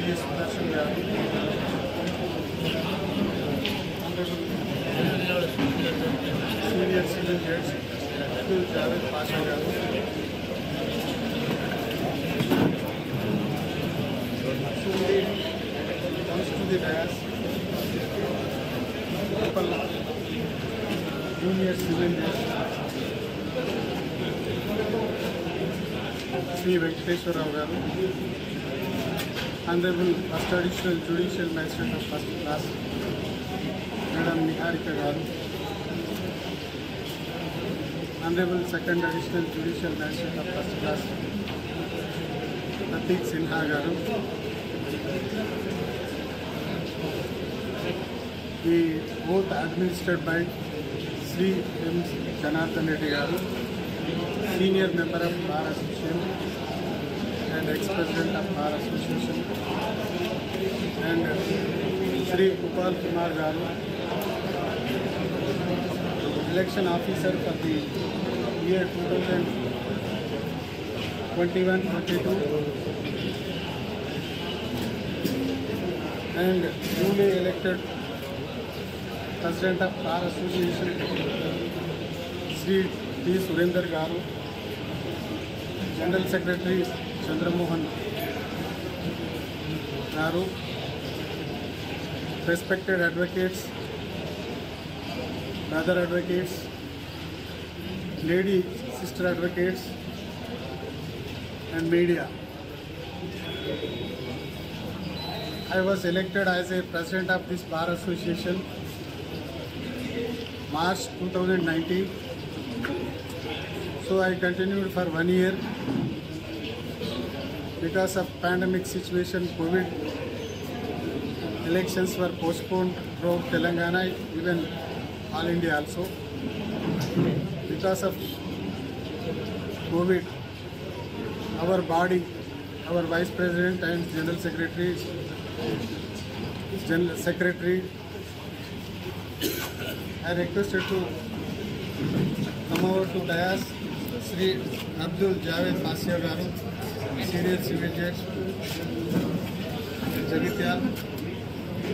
D Sudarshan garu senior civil judge Abdul Javed Pasha garu Soon comes to the dais. Couple junior civil judge Shri Venkateswararao garu honourable first additional judicial magistrate of first class madam Niharika garu honourable second additional judicial magistrate of first class Prateek Sinha garu ఈ oath administered by Shri M Janardhan Reddy garu senior member of bar association and ex president of bar association and Shri Gopal Kumar garu election officer for the year two thousand twenty one twenty two and newly elected President of Bar Association, Sri T. Surender Garu, General Secretary Chandramohan Garu, respected advocates, brother advocates, lady sister advocates, and media. I was elected as a president of this bar association March 2019. So I continued for one year because of pandemic situation, COVID. Elections were postponed throughout Telangana, even all India also. Because of COVID, our body, our vice president and general secretary General Secretary, I requested to come over to Dayas Sri Abdul Javed Fasya Garu, Senior Civil Judge, Jagitya.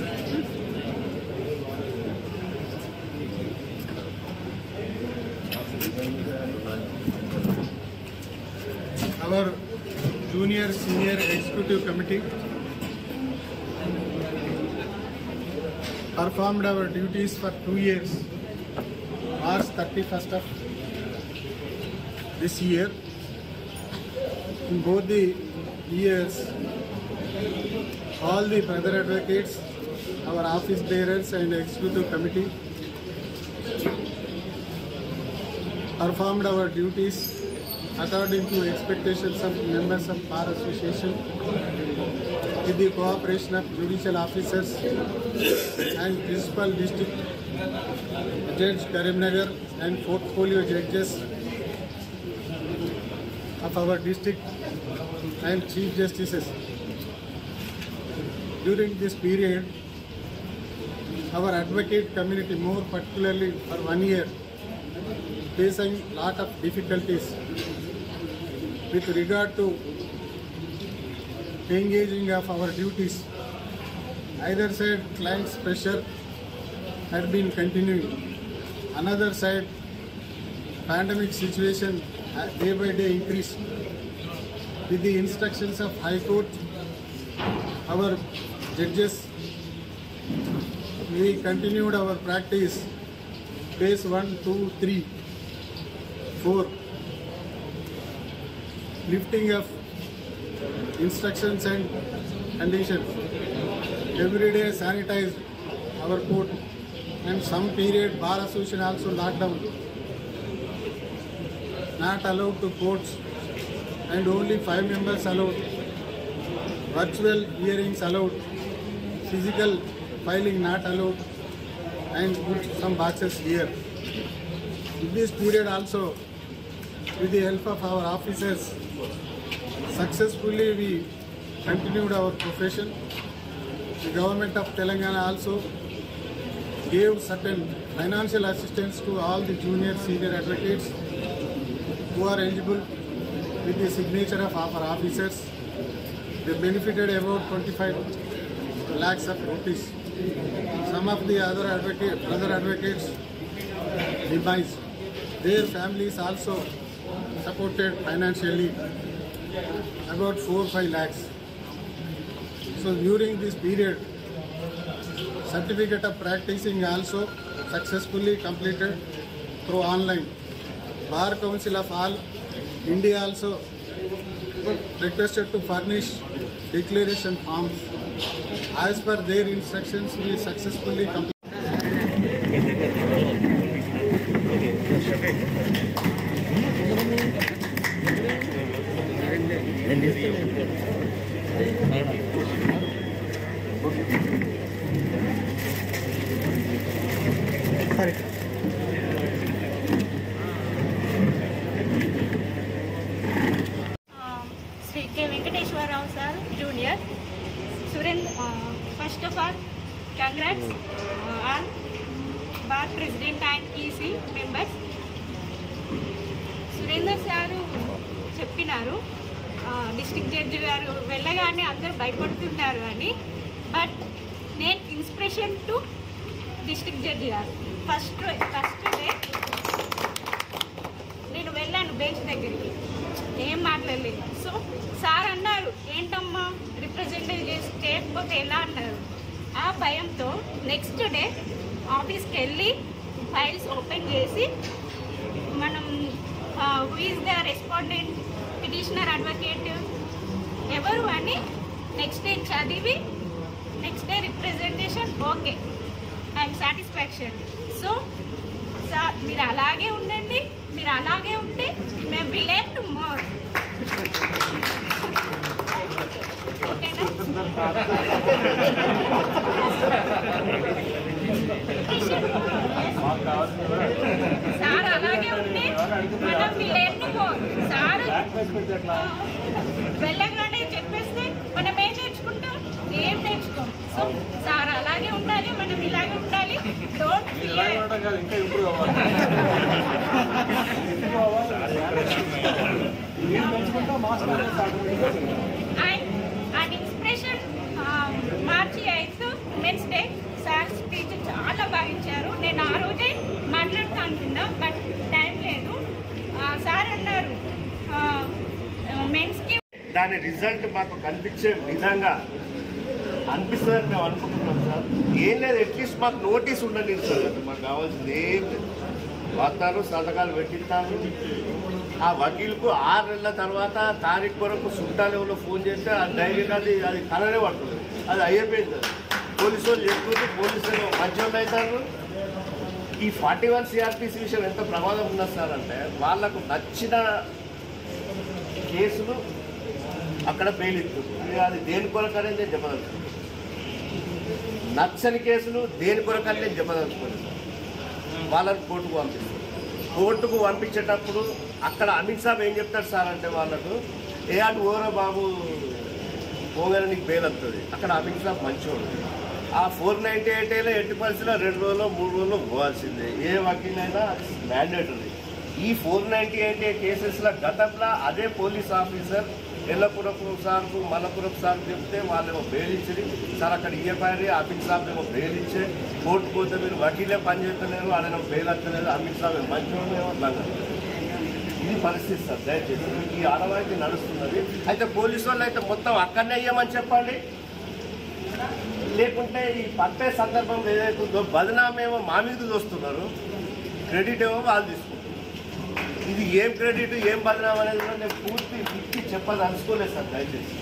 Our junior senior executive committee performed our duties for two years, March 31st of this year. In both the years, all the brother advocates, our office bearers and executive committee performed our duties according to expectations of members of Bar Association with the cooperation of judicial officers and principal district judge Karimnagar and portfolio judges of our district and chief justices. During this period, our advocate community, more particularly for one year, facing lot of difficulties with regard to engaging of our duties. Either side, client's pressure had been continuing. Another side, pandemic situation uh, day by day increased. With the instructions of High Court, our judges, we continued our practice. Phase 1, 2, 3, 4. Lifting of instructions and conditions. Every day sanitize our court and some period bar association also locked down. Not allowed to courts and only five members allowed. Virtual hearings allowed. Physical filing not allowed and put some boxes here. In this period also, with the help of our officers, successfully we continued our profession. The government of Telangana also gave certain financial assistance to all the junior senior advocates who are eligible with the signature of our officers. they benefited about 25 lakhs of rupees. Some of the other advocate, brother advocates demise. Their families also supported financially about 4-5 lakhs. So during this period, certificate of practicing also successfully completed through online. Bar Council of all India also requested to furnish declaration forms. As per their instructions, we successfully completed. Shri K Venkateswararao sir junior Surendra first of all congrats on bar president and EC members Surender sir చెప్పినారు district judge garu వెళ్ళగానే అందరూ భయపడుతున్నారు అని but నేను inspiration to district judge garu first first day నేను వెళ్ళాను bench దగ్గరికి ఏం మాట్లాడలేదు సో సార్ అన్నారు ఏంటమ్మా రిప్రజెంటేటివ్ చేసి చేయకపోతే ఎలా అన్నారు ఆ భయంతో నెక్స్ట్ డే ఆఫీస్కి వెళ్ళి ఫైల్స్ ఓపెన్ చేసి మనం who is the respondent petitioner advocate ఎవరు అని నెక్స్ట్ డే చదివి next day representation okay I'm satisfaction so sir మీరు అలాగే ఉండండి మీరు అలాగే ఉంటే మేము విలేట్ టు మోర్ ఓకేనా సార్ అలాగే ఉంటే మనం విలేట్ టు మోర్ సార్ వెళ్ళగానే చెప్పేస్తే మనం ఏం నేర్చుకుంటాం ఏం నేర్చుకోం సో సార్ అలాగే ఉండాలి మనం ఇలాగే ఉండాలి డోంట్ ఫియర్ ఇంకా ఇంప్రూవ్ అవ్వాలి మీరు పెంచుకుంటా మాస్టర్ అండ్ అండ్ ఇన్స్పిరేషన్ మార్చి ఐదు ఉమెన్స్ డే సార్ స్పీచ్ చాలా బాగా ఇచ్చారు నేను ఆ రోజే మాట్లాడుతా అనుకున్నా బట్ టైం లేదు ఆ, సార్ అన్నారు మెన్స్కి దాని రిజల్ట్ మాకు కనిపించే విధంగా అనిపిస్తుందని మేము అనుకుంటున్నాం సార్ ఏం లేదు అట్లీస్ట్ మాకు నోటీస్ ఉండలేదు సార్ అది మాకు కావాల్సింది ఏం లేదు వస్తారు సంతకాలు పెట్టిస్తాను ఆ వకీల్కు ఆరు నెలల తర్వాత తారీఖు వరకు చుట్టాలు ఎవరో ఫోన్ చేస్తే ఆ డైరీ అది అది కలరే పడుతుంది అది అయిపోయింది అది. పోలీసు వాళ్ళు చెప్తుంది పోలీసులు మంచోళ్ళు అవుతారు ఈ ఫార్టీ వన్ సిఆర్పిసి విషయం ఎంత ప్రమాదం ఉన్నది సార్ అంటే వాళ్ళకు నచ్చిన కేసులు అక్కడ బెయిల్ ఇస్తుంది అది దేని కొరకు అనేది నేను చెప్పదలుచుకున్నాను నచ్చని కేసులు దేని కొరకు అని నేను చెప్పదలుచుకోలేదు వాళ్ళని కోర్టుకు పంపిస్తాను కోర్టుకు పంపించేటప్పుడు అక్కడ అమిత్ షా ఏం చెప్తాడు సార్ అంటే వాళ్ళకు ఏ అటు ఓరో బాబు పోగానే నీకు బెయిల్ వస్తుంది అక్కడ అమిత్ షా మంచివాడు ఆ ఫోర్ నైంటీ ఎయిట్ అయినా ఎట్టి పరిస్థితుల్లో రెండు రోజులు మూడు రోజులు పోవాల్సిందే ఏ వకీలైనా మ్యాండేటరీ ఈ ఫోర్ నైంటీ ఎయిట్ కేసెస్లో గతంలో అదే పోలీస్ ఆఫీసర్ ఎల్లపురపు సార్కు మల్లపురపు సార్ చెప్తే వాళ్ళేమో బెయిలించి సార్ అక్కడ ఇయ్యపారి అమిత్ షా ఏమో బెయిలిచ్చే కోర్టు పోతే మీరు వకీలే పని చేస్తలేరు ఆయన బెయిల్ వస్తలేదు అమిత్ షా మంచివాడు ఏమో లంగా ఇది పరిస్థితి సార్ దయచేసి ఈ ఆడవారికి నడుస్తున్నది అయితే పోలీసు వాళ్ళు అయితే మొత్తం అక్కడనే అయ్యామని చెప్పండి లేకుంటే ఈ పట్టే సందర్భం ఏదైతుందో బదనామేమో మా మీద చూస్తున్నారు క్రెడిట్ ఏమో వాళ్ళు తీసుకుంటారు ఇది ఏం క్రెడిట్ ఏం బదనాం అనేది కూడా నేను పూర్తి విప్పి చెప్పదలుచుకోలేదు సార్ దయచేసి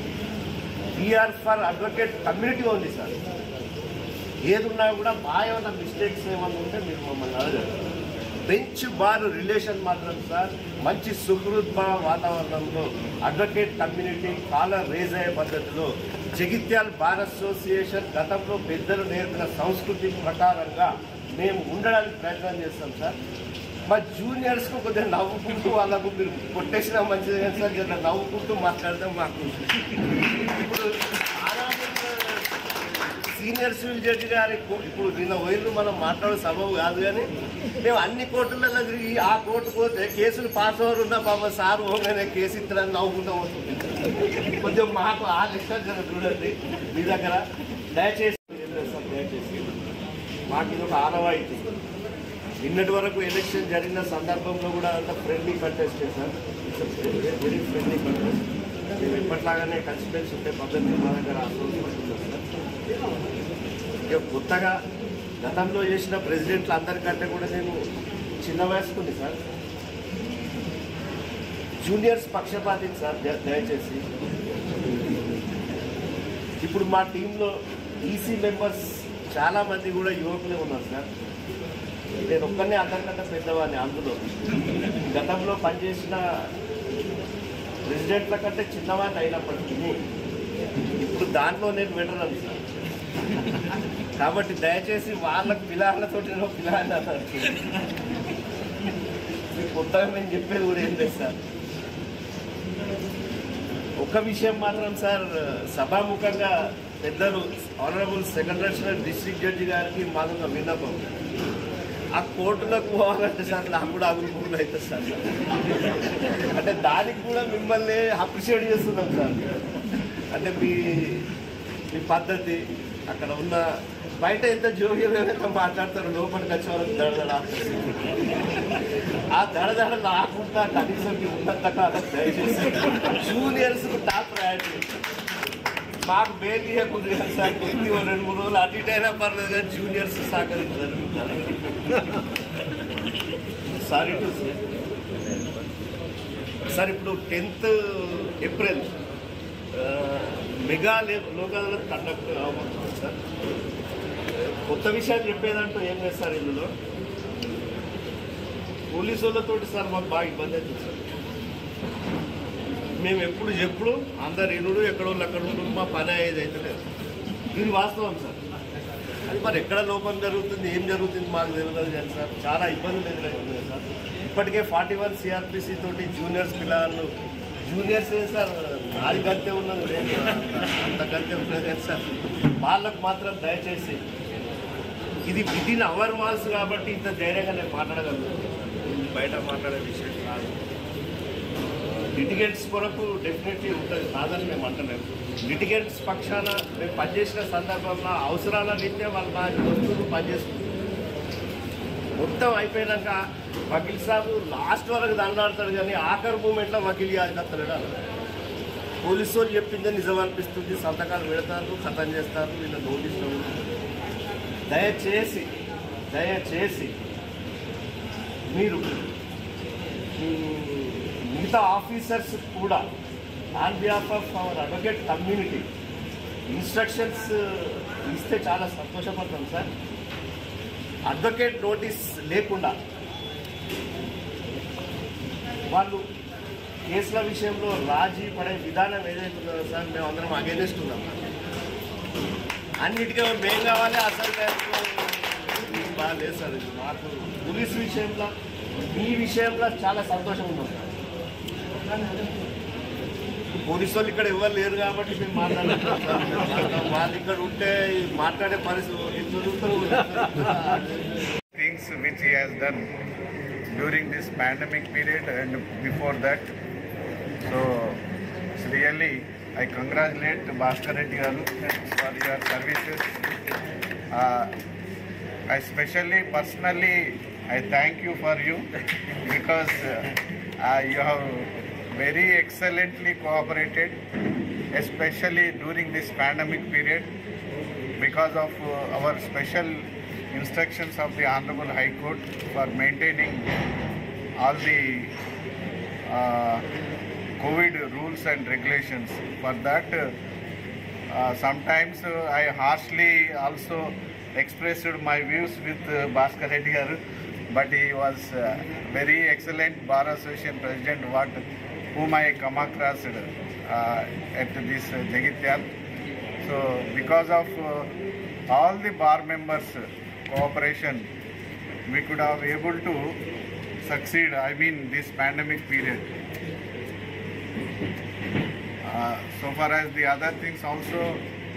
వీఆర్ ఫర్ అడ్వకేట్ కమ్యూనిటీ ఉంది సార్ ఏదున్నా కూడా మా ఏమైనా మిస్టేక్స్ ఏమైనా ఉంటే మీరు మమ్మల్ని అడగండి బెంచ్ బార్ రిలేషన్ మాత్రం సార్ మంచి సుహృద్భావ వాతావరణంలో అడ్వకేట్ కమ్యూనిటీ కాలర్ రేజ్ అయ్యే పద్ధతిలో జగిత్యాల్ బార్ అసోసియేషన్ గతంలో పెద్దలు నేర్పిన సంస్కృతి ప్రకారంగా మేము ఉండడానికి ప్రయత్నం చేస్తాం సార్ మా జూనియర్స్కు కొద్దిగా నవ్వుకుంటూ వాళ్ళకు మీరు కొట్టేసినా మంచిది కానీ సార్ జర నవ్వుకుంటూ మాట్లాడదాం మాకు ఇప్పుడు సీనియర్ సివిల్ జడ్జి గారి కో- ఇప్పుడు నిన్న వైర్లు మనం మాట్లాడే సబబు కాదు కానీ మేము అన్ని కోర్టులలో తిరిగి ఆ కోర్టు పోతే కేసులు పాస్ ఓవర్ ఉన్న పాప సార్ ఓగానే కేసు ఇస్తారని నవ్వుకుంటూ వస్తుంది కొంచెం మాకు ఆ లెక్క జర చూడండి మీ దగ్గర దయచేసి ఏం లేదు సార్, దయచేసి మాకు ఇది ఒక ఆనవాయితీ నిన్నటి వరకు ఎలక్షన్ జరిగిన సందర్భంలో కూడా అంత friendly contest sir very friendly contest మేము ఎప్పట్లాగానే కలిసిమెలిసి ఉంటే పద్ధతి మా దగ్గర ఆశ్రయించుకుంటున్నాం సార్ ఇక కొత్తగా గతంలో చేసిన ప్రెసిడెంట్లు అందరికంటే కూడా నేను చిన్న వయసుకుంది సార్ జూనియర్స్ పక్షపాతిని సార్ ద- దయచేసి ఇప్పుడు మా టీంలో ఈసీ మెంబర్స్ చాలా మంది కూడా యువకులే ఉన్నారు సార్ నేను ఒక్కనే అందరికంటే పెద్దవాడిని అందులో గతంలో పనిచేసిన ప్రెసిడెంట్ల కంటే చిన్నవాడిని అయినప్పటికీ ఇప్పుడు దాంట్లో నేను వెటరన్ సార్ కాబట్టి దయచేసి వాళ్ళకి పిల్లలతో నేను పిల్లలు అన్నారు మీకు కొత్తగా నేను చెప్పేది కూడా ఏం లేదు సార్ ఒక్క విషయం మాత్రం సార్ సభాముఖంగా పెద్దలు honourable second national district judge గారికి మాకు విన్నపం ఆ కోర్టులకు పోవాలంటే సార్ నాకు కూడా అభివృద్ధి అవుతుంది సార్ అంటే దానికి కూడా మిమ్మల్ని అప్రిషియేట్ చేస్తున్నాం సార్ అంటే మీ మీ పద్ధతి అక్కడ ఉన్న బయట ఎంత జోగ్యత మాట్లాడతారు లోపలికి వచ్చే వాళ్ళకి దడదడ ఆ దడదడ రాకుండా కనీసం మీ ఉన్నంత కాలం దయచేసి జూనియర్స్ టాప్ ప్రయారిటీ మాకు బేల్ ఇవ్వకూడదు కదా సార్ కొద్ది ఓ రెండు మూడు రోజులు అటు ఇటు అయినా పర్లేదు కానీ జూనియర్స్ సహకరించారు సారీ టు సార్ ఇప్పుడు టెన్త్ ఏప్రిల్ ఆ, మెగా లే- లోక్ అదాలత్ కండక్ట్ అవ్వబోతుంది సార్ కొత్త విషయాలు చెప్పేదంటూ ఏం లేదు సార్ ఇందులో పోలీసు వాళ్ళతోటి సార్ మాకు బాగా ఇబ్బంది అవుతుంది సార్ మేము ఎప్పుడు ఎప్పుడు అందరు ఇనుడు ఎక్కడో అక్కడ ఉండు మా పని అయ్యేది అయితే లేదు ఇది వాస్తవం సార్ అది మరి ఎక్కడ లోపం జరుగుతుంది ఏం జరుగుతుంది మాకు తెలియదు కానీ సార్ చాలా ఇబ్బందులు ఎదురవుతున్నాయి సార్ ఇప్పటికే ఫార్టీ వన్ సిఆర్పిసి తోటి జూనియర్స్ పిల్లలు జూనియర్స్ ఏ సార్ నాది గంతే ఉన్నది లేదు అంత గంతే ఉన్నది కానీ సార్ వాళ్ళకు మాత్రం దయచేసి ఇది విదిన్ అవర్ వాల్స్ కాబట్టి ఇంత ధైర్యంగా నేను మాట్లాడగలుగుతాను బయట మాట్లాడే విషయం కాదు లిటిగెంట్స్ కొరకు డెఫినెట్లీ ఉంటుంది కాదని మేము అంటలేము లిటిగెంట్స్ పక్షాన మేము పనిచేసిన సందర్భంలో అవసరాల రీత్యా వాళ్ళు మా వస్తువులు పనిచేస్తుంది మొత్తం అయిపోయినాక వకీల్ సాబు లాస్ట్ వరకు దండాడతాడు కానీ ఆఖరి మూమెంట్లో వకీల్ యాదకత్తలేడు అన్నాడు పోలీసు వాళ్ళు చెప్పిందే నిజం అనిపిస్తుంది సంతకాలు పెడతారు ఖతం చేస్తారు వీళ్ళ నోటీసులు దయచేసి దయచేసి మీరు మ్, మిగతా ఆఫీసర్స్ కూడా on behalf of our advocate community instructions ఇస్తే చాలా సంతోషపడతాం సార్ అడ్వకేట్ నోటీస్ లేకుండా వాళ్ళు కేసుల విషయంలో రాజీ పడే విధానం ఏదైతే ఉందో సార్ మేము అందరం అగేనెస్ట్ ఉన్నాం అన్నిటికీ మేం కావాలి అసలు బాగా లేదు సార్ ఇది మాకు పోలీస్ విషయంలో మీ విషయంలో చాలా సంతోషం ఉన్నాం సార్ పోలీసు వాళ్ళు ఇక్కడ ఎవరు లేరు కాబట్టి మేము మాట్లాడుతున్నాం సార్ వాళ్ళు ఇక్కడ ఉంటే మాట్లాడే పరిస్థితి ఎట్లా చూస్తారు things which he has done during this pandemic period and before that. So it's really I congratulate Bhaskar Reddy garu for your services. Uh, I especially personally I thank you for you because uh, uh, you have very excellently cooperated, especially during this pandemic period because of uh, our special instructions of the Honorable High Court for maintaining all the uh, COVID rules and regulations. For that, uh, uh, sometimes uh, I harshly also expressed my views with uh, Bhaskar Reddy garu, but he was uh, very excellent Bar Association President, what whom I come across uh, at this uh, Jagityal. So because of uh, all the bar members' cooperation, we could have able to succeed. I mean this pandemic period. Uh, so far as the other things also,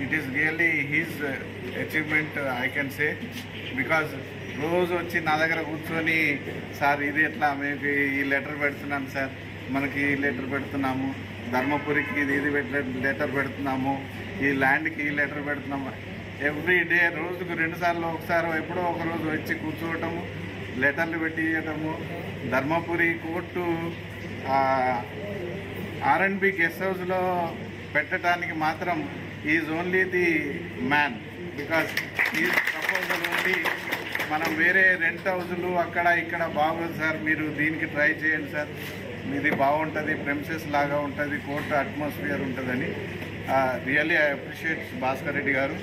it is really his achievement I can say because రోజు వచ్చి నా దగ్గర కూర్చొని sir ఇది ఎట్లా మీకు ఈ letter పెడుతున్నాను సార్ మనకి ఈ లెటర్ పెడుతున్నాము ధర్మపురికి ఇది ఇది లెటర్ పెడుతున్నాము ఈ ల్యాండ్కి ఈ లెటర్ పెడుతున్నాము ఎవ్రీ డే రోజుకు రెండు సార్లు ఒకసారి ఎప్పుడో ఒక రోజు వచ్చి కూర్చోవటము లెటర్లు పెట్టి ఇవ్వటము ధర్మపురి కోర్టు ఆర్ఎండ్బి గెస్ట్ హౌస్లో పెట్టడానికి మాత్రం is only the man because ఈ ప్రపోజల్ ఓన్లీ మనం వేరే రెంట్ హౌజులు అక్కడ ఇక్కడ బాగోదు సార్ మీరు దీనికి ట్రై చేయండి సార్ ఇది బాగుంటుంది ప్రెమిసెస్ లాగా ఉంటుంది కోర్టు అట్మాస్ఫియర్ ఉంటుందని really I appreciate Bhaskar Reddy garu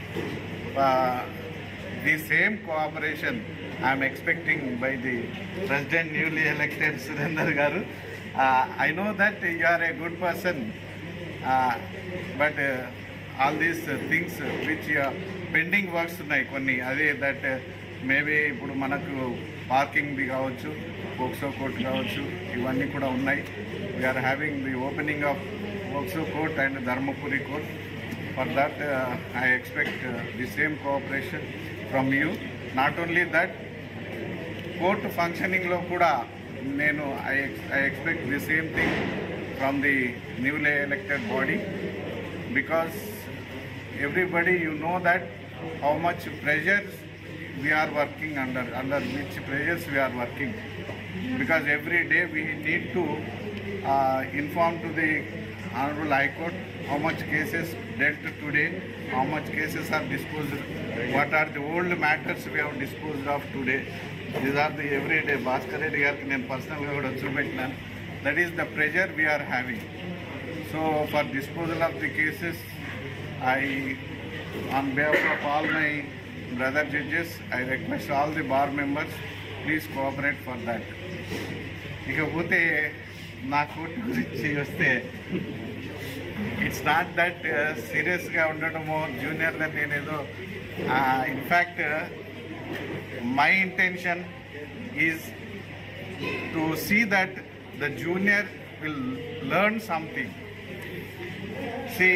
the same cooperation I am expecting by the President newly elected Surendra Garu. Uh, I know that you are a good person, uh, but uh, all these uh, things uh, which uh, pending works ఉన్నాయి కొన్ని అదే that maybe ఇప్పుడు మనకు పార్కింగ్ది కావచ్చు POCSO court కావచ్చు ఇవన్నీ కూడా ఉన్నాయి we're having the opening of POCSO court and Dharmapuri court For that, uh, I expect uh, the same cooperation from you. Not only that, court ఫంక్షనింగ్లో కూడా నేను I I expect the same thing from the newly elected body because everybody you know that how much pressures we are working under, under which pressures we are working. Because every day we need to uh, inform to the Honorable High Court how much cases dealt today, how much cases are disposed, what are the old matters we have disposed of today. These are the everyday Bhaskar Reddy గారికి నేను పర్సనల్గా కూడా చూపెట్టినాను that is the pressure we're having so for disposal of the cases, I, on behalf of all my brother judges, I request all the bar members, please cooperate for that. ఇకపోతే నా court గురించి వస్తే it's not that సీరియస్గా ఉండటము జూనియర్గా నేనేదో in fact my intention is to see that the junior will learn something see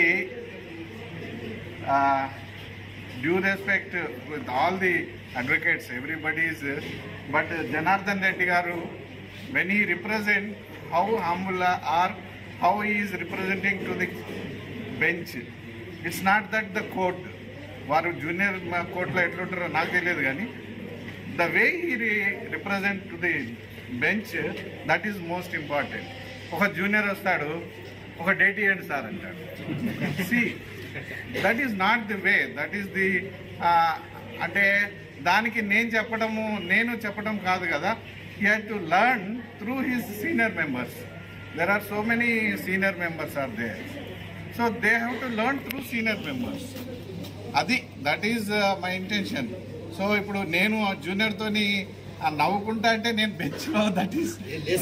due respect uh, with all the advocates, everybody is, uh, but uh, Janardhan Reddy garu, when he represent how humble or how he is representing to the bench, it's not that the court, వారు junior కోర్టులో ఎట్లుంటారో నాకు తెలియదు కానీ the way he represent to the bench that is most important ఒక junior వస్తాడు ఒక date ఇవ్వండి సార్ అంటాడు see that is not the way that is the అంటే దానికి నేను చెప్పడము నేను చెప్పడం కాదు కదా he had to learn through his senior members there are so many senior members are they so they have to learn through senior members అది that is my intention so ఇప్పుడు నేను జూనియర్ తోని ఆ నవ్వుకుంటా అంటే నేను బెంచ్లో that is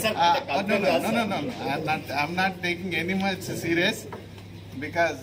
I'm not taking any much serious because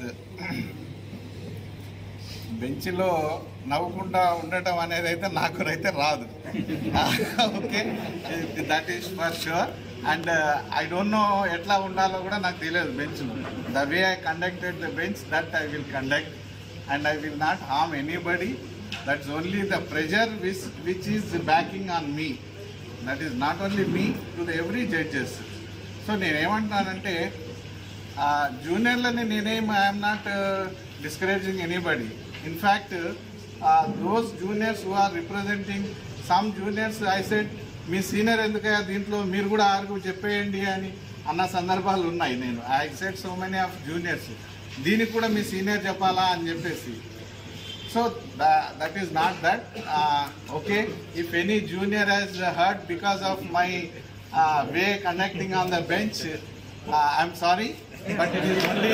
బెంచ్లో నవ్వుకుంటా ఉండటం అనేది అయితే నాకు అయితే రాదు okay that is for sure and I don't know ఎట్లా ఉండాలో కూడా నాకు తెలియదు bench the way I conducted the bench that I will conduct and I will not harm anybody that's only the pressure which which is backing on me that is not only me to the every judges so నేనేమంటున్నానంటే జూనియర్లని నేనేం I'm not discouraging anybody in fact those juniors who are representing some juniors I said me senior ఎందుకయ్యా దీంట్లో మీరు కూడా ఆరుగురు చెప్పేయండి అని అన్న సందర్భాలు ఉన్నాయి నేను I said so many of juniors దీనికి కూడా మీ సీనియర్ చెప్పాలా అని చెప్పేసి so that is not that okay if any junior has hurt because of my way conducting on the bench I'm sorry but it is only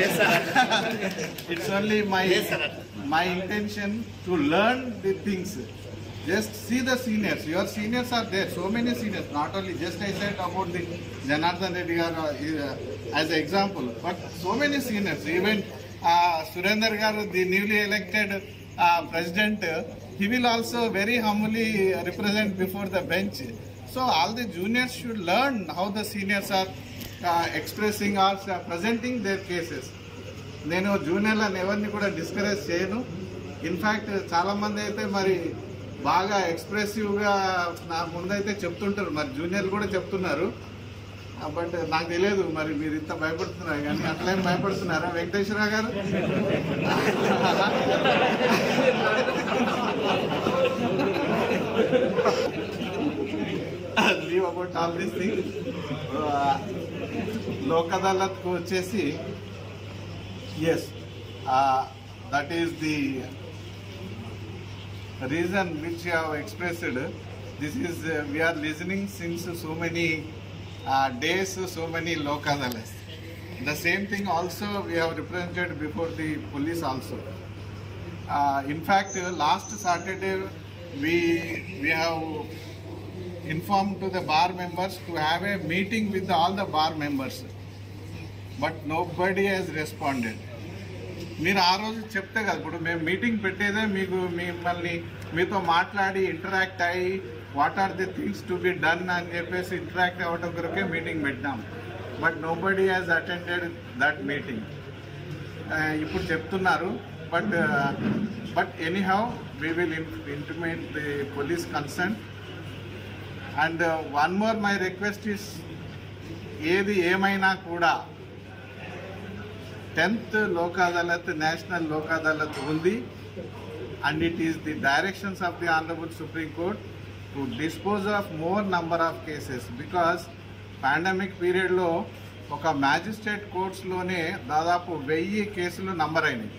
it's only my my intention to learn the things just see the seniors your seniors are there so many seniors not only just i said about the janardhan reddy garu uh, as an example but so many seniors even uh, surender garu the newly elected uh, president uh, he will also very humbly represent before the bench so all the juniors should learn how the seniors are uh, expressing or uh, presenting their cases. నేను జూనియర్లను ఎవరిని కూడా discourage చేయను in fact చాలా మంది అయితే మరి బాగా ఎక్స్ప్రెసివ్గా నా ముందైతే చెప్తుంటారు మరి జూనియర్లు కూడా చెప్తున్నారు బట్ నాకు తెలియదు మరి మీరు ఇంత భయపడుతున్నారు కానీ అట్లేం భయపడుతున్నారా Venkateswara garu leave about all this thing Lok అదాలత్కు వచ్చేసి yes that is the reason which you have expressed this is uh, we are listening since so many uh, days so many lokadalas the same thing also we have represented before the police also uh, in fact uh, last saturday we we have informed to the bar members to have a meeting with all the bar members but nobody has responded మీరు ఆ రోజు చెప్తే కదా ఇప్పుడు మేము meeting పెట్టేదే మీకు మిమ్మల్ని మీతో మాట్లాడి ఇంటరాక్ట్ అయ్యి what are the things to be done అని చెప్పేసి ఇంటరాక్ట్ అవ్వడం కొరకే మీటింగ్ పెట్టినాం but nobody has attended that meeting ఇప్పుడు చెప్తున్నారు but but anyhow we will intimate the police concern and one more my request is ఏది ఏమైనా కూడా టెన్త్ లోక్ అదాలత్ నేషనల్ లోక్ అదాలత్ ఉంది and it is the directions of the honourable supreme court to dispose of more number of cases because pandemic పీరియడ్లో ఒక magistrate కోర్ట్స్లోనే దాదాపు వెయ్యి కేసులు number అయినాయి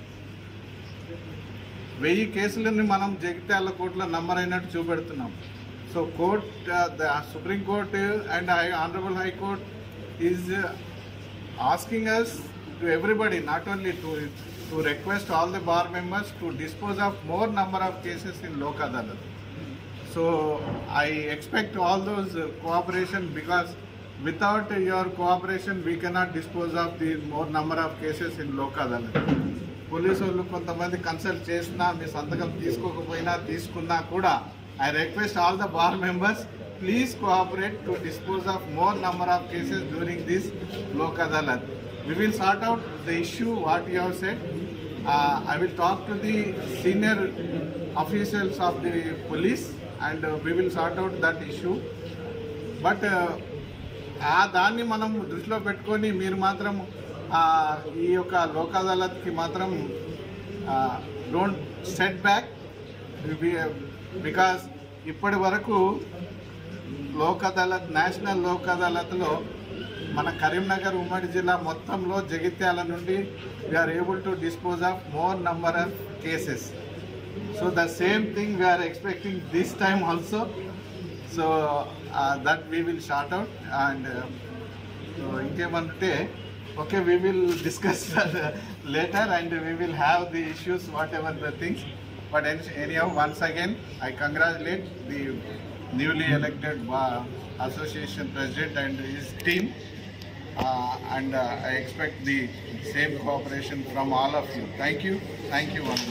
వెయ్యి కేసులని మనం జగిత్యాల కోర్టులో నంబర్ అయినట్టు చూపెడుతున్నాం so court the supreme court and high honourable high court is asking us to everybody, not only to to request all the bar members to dispose of more number of cases in Lok Adalat. So I expect all those uh, cooperation because without your cooperation we cannot dispose of the more number of cases in Lok Adalat. Police వాళ్ళు కొంతమంది consult చేసినా మీ సంతకం తీసుకోకపోయినా తీసుకున్నా కూడా I request all the bar members please cooperate to dispose of more number of cases during this Lok Adalat we will sort out the issue what you have said. Uh, I will talk to the senior officials of the police and uh, we will sort out that issue. But ఆ దాన్ని మనం దృష్టిలో పెట్టుకొని మీరు మాత్రం ఆ, ఈ యొక్క లోక్ అదాలత్కి మాత్రం డోంట్ సెట్ బ్యాక్ బికాస్ ఇప్పటి వరకు లోక్ అదాలత్ నేషనల్ లోక్ అదాలత్లో మన కరీంనగర్ ఉమ్మడి జిల్లా మొత్తంలో జగిత్యాల నుండి we are able to dispose of more number of cases so the same thing we are expecting this time also so that we will sort out and ఇంకేమంటే okay we will discuss later and we will have the issues whatever the things but anyhow once again I congratulate the newly elected uh, association president and his team. Uh, and uh, I expect the same cooperation from all of you. Thank you. Thank you.